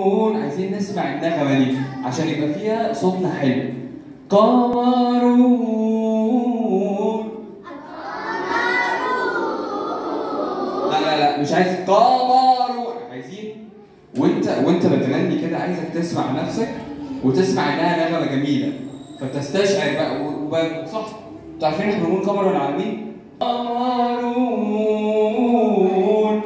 قمرون عايزين نسمع النغمة دي عشان يبقى فيها صوتنا حلو قمرون لا لا لا مش عايز قمرون عايزين وانت وانت بتغني كده عايزك تسمع نفسك وتسمع انها نغمة جميلة فتستشعر بقى و- وبقى صح انتوا عارفين احنا بنقول قمر ولا عالمين؟ قمرون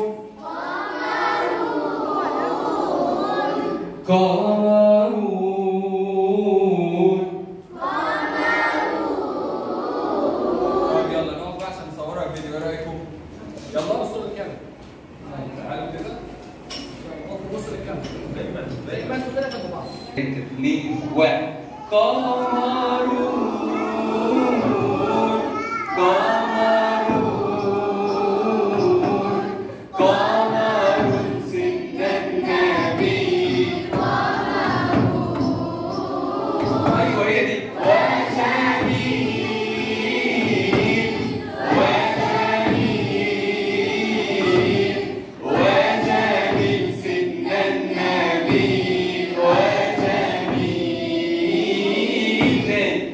قمرون طيب يلا نقف بقى عشان نصورها فيديو ايه رايكم؟ يلا بصوا للكاميرا تعالوا كده بصوا للكاميرا دايما دايما انتوا كده جنب بعض اثنين واحد قمرون قمرون قمرون سيدنا النبي ايوه هي دي وجميل سيدنا النبي وجميل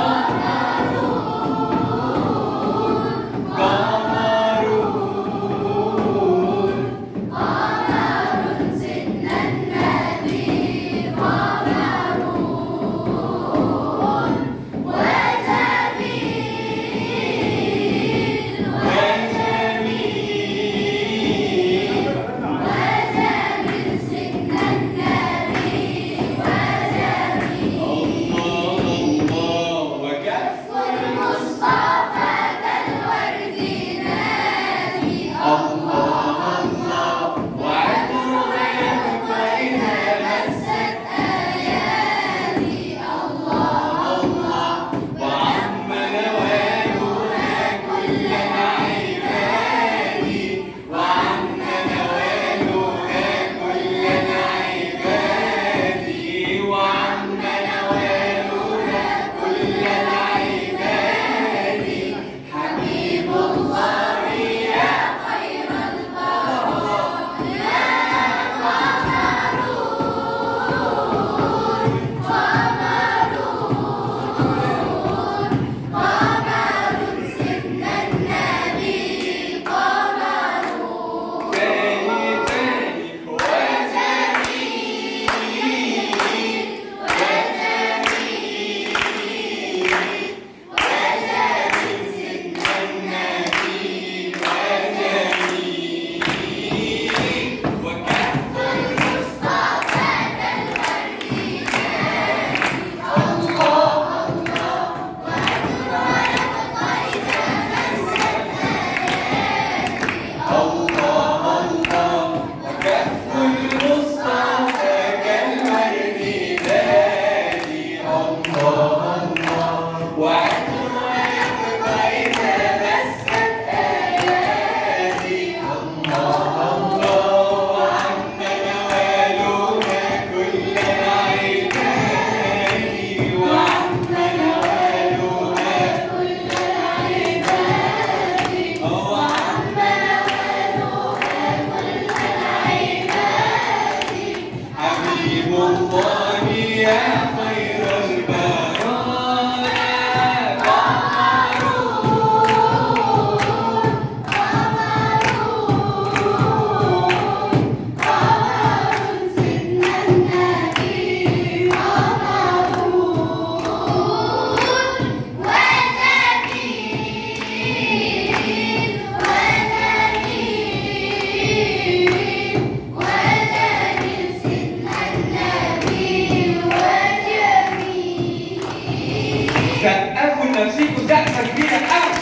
سقفوا لنفسيكم سقفه كبيره قوي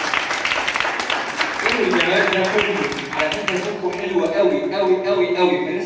كل الجمال ده كله على فكره صوتكم حلو قوي قوي قوي قوي